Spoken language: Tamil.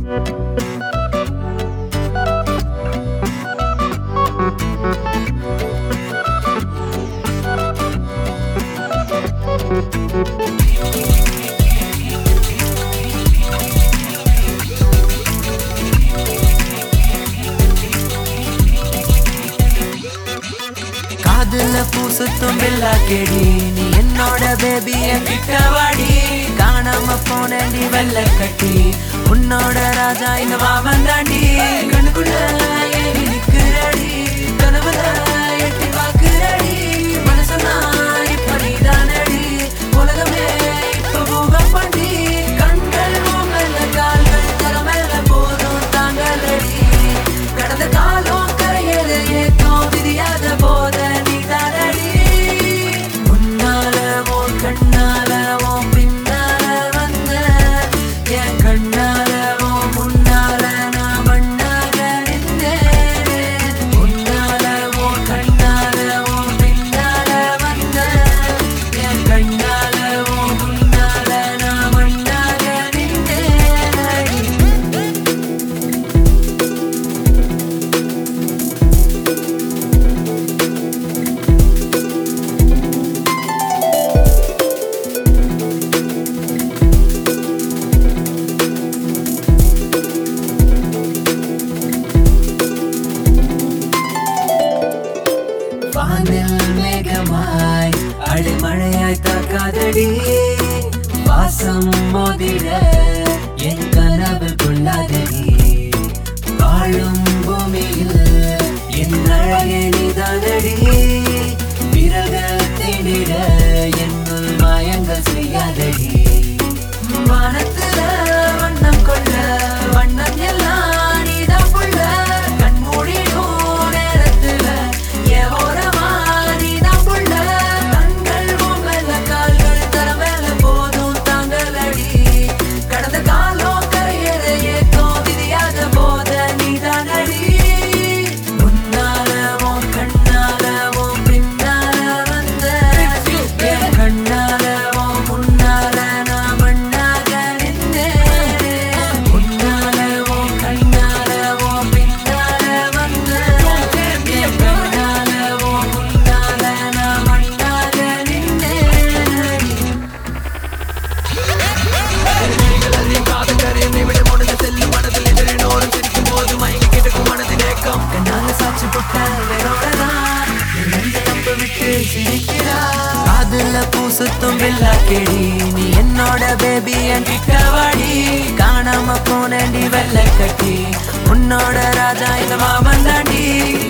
காதுல பூசுத்தும் பில்லா கேடி நீ என்னோட பேபி என் கிட்ட வாடி காணாம போனேன்டி வெள்ள கட்டி உன்னோட ராஜா இந்த மாமன் தாண்டி கண்ணுக்குள்ள ஏறி நிக்கிறடி கனவுல எட்டி பாக்குறடி மனசனா இப்ப நீதானடி உலகமே இப்ப பூகப்பண்டி கண்கள் உங்கள கால்கள் தலைமையில போதும் தாங்களடி கடந்த காலம் கரையேற ஏக்கம் விதியாத போத நீ தானடி உன்னால உன் கண்ணால உன் பின்னால வந்த என் கண்ணால உன் முன்னால நான் மண்ணாக நின்றேன் உன்னால உன் கண்ணால உன் பின்னால வந்த என் கண்ணால உன் முன்னால நான் மண்ணாக நின்றேன் வானில் மேகமாய் அடிமழையாய் தாக்காதடி வாசம் மோதிட என் கனவு கொள்ளாதடி வாழும் பூமியில் என் அழகே நீதானடி விரல்கள் தேடிட என்னுள் மாயங்கள் செய்யாதடி வானத்துல வண்ணம் கொள்ள வண்ணம் எல்லாம் நீதான் புள்ள கண் மூடிடும் நேரத்துல என் ஓரமா நீதான் புள்ள கண்கள் உன் மேல கால்கள் தர மேல போதும் தாங்களடி கடந்த காலம் கரையேற ஏக்கம் விதியாத போத நீதானடி உன்னால உன் கண்ணால உன் பின்னால வந்த என் கண்ணால உன் முன்னால நான் மண்ணாக நின்றேன் உன்னால உன் கண்ணால உன் பின்னால வந்த என் கண்ணால உன் முன்னால நான் மண்ணாக நின்றேன் கண்ணால சாட்சி போட்ட வேறோடதான் என் நெஞ்சை நம்ப விட்டு சிரிக்கிறா காதுல பூசுத்தும் வில்லா கேடி நீ என்னோட பேபி என் கிட்ட வாடி காணாம போனேன்டி வெள்ள கட்டி உன்னோட ராஜா இந்த மாமன் தாண்டி